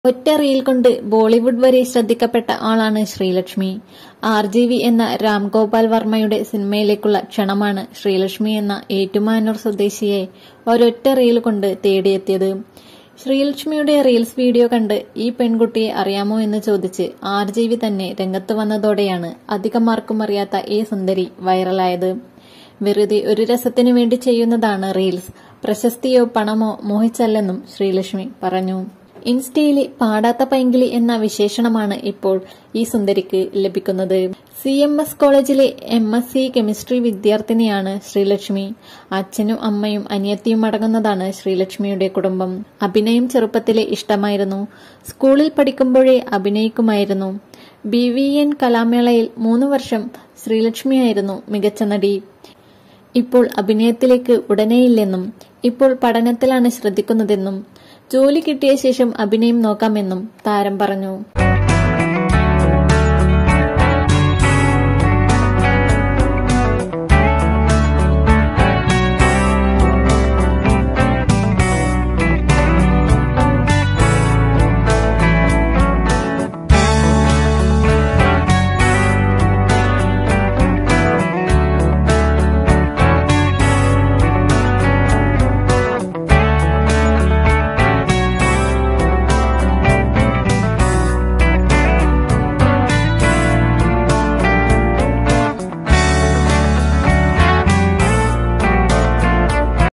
ഒറ്റ റീൽ കൊണ്ട് ബോളിവുഡ് വരെ ശ്രദ്ധിക്കപ്പെട്ട ആളാണ് ശ്രീലക്ഷ്മി ആർ ജി വി എന്ന രാംഗോപാൽ വർമ്മയുടെ സിനിമയിലേക്കുള്ള ക്ഷണമാണ് ശ്രീലക്ഷ്മി എന്ന ഏറ്റുമാനൂർ സ്വദേശിയെ ഒരൊറ്റ റീൽ കൊണ്ട് തേടിയെത്തിയത് ശ്രീലക്ഷ്മിയുടെ റീൽസ് വീഡിയോ കണ്ട് ഈ പെൺകുട്ടിയെ അറിയാമോ എന്ന് ചോദിച്ച് ആർ ജി വി തന്നെ രംഗത്ത് വന്നതോടെയാണ് അധികമാർക്കും അറിയാത്ത ഈ സുന്ദരി വൈറലായത് വെറുതെ ഒരു രസത്തിനു വേണ്ടി ചെയ്യുന്നതാണ് റീൽസ് പ്രശസ്തിയോ പണമോ മോഹിച്ചല്ലെന്നും ശ്രീലക്ഷ്മി പറഞ്ഞു ഇൻസ്റ്റയിലെ പാടാത്ത പൈങ്കിളി എന്ന വിശേഷണമാണ് ഇപ്പോൾ ഈ സുന്ദരിക്ക് ലഭിക്കുന്നത് സി എം എസ് കോളേജിലെ എം എസ് സി കെമിസ്ട്രി വിദ്യാർത്ഥിനിയാണ് ശ്രീലക്ഷ്മി അച്ഛനും അമ്മയും അനിയത്തിയും അടങ്ങുന്നതാണ് ശ്രീലക്ഷ്മിയുടെ കുടുംബം അഭിനയം ചെറുപ്പത്തിലെ ഇഷ്ടമായിരുന്നു സ്കൂളിൽ പഠിക്കുമ്പോഴേ അഭിനയിക്കുമായിരുന്നു ബി വി എൻ കലാമേളയിൽ മൂന്ന് വർഷം ശ്രീലക്ഷ്മിയായിരുന്നു മികച്ച നടി ഇപ്പോൾ അഭിനയത്തിലേക്ക് ഉടനെയില്ലെന്നും ഇപ്പോൾ പഠനത്തിലാണ് ശ്രദ്ധിക്കുന്നതെന്നും ജോലി കിട്ടിയ ശേഷം അഭിനയം നോക്കാമെന്നും താരം പറഞ്ഞു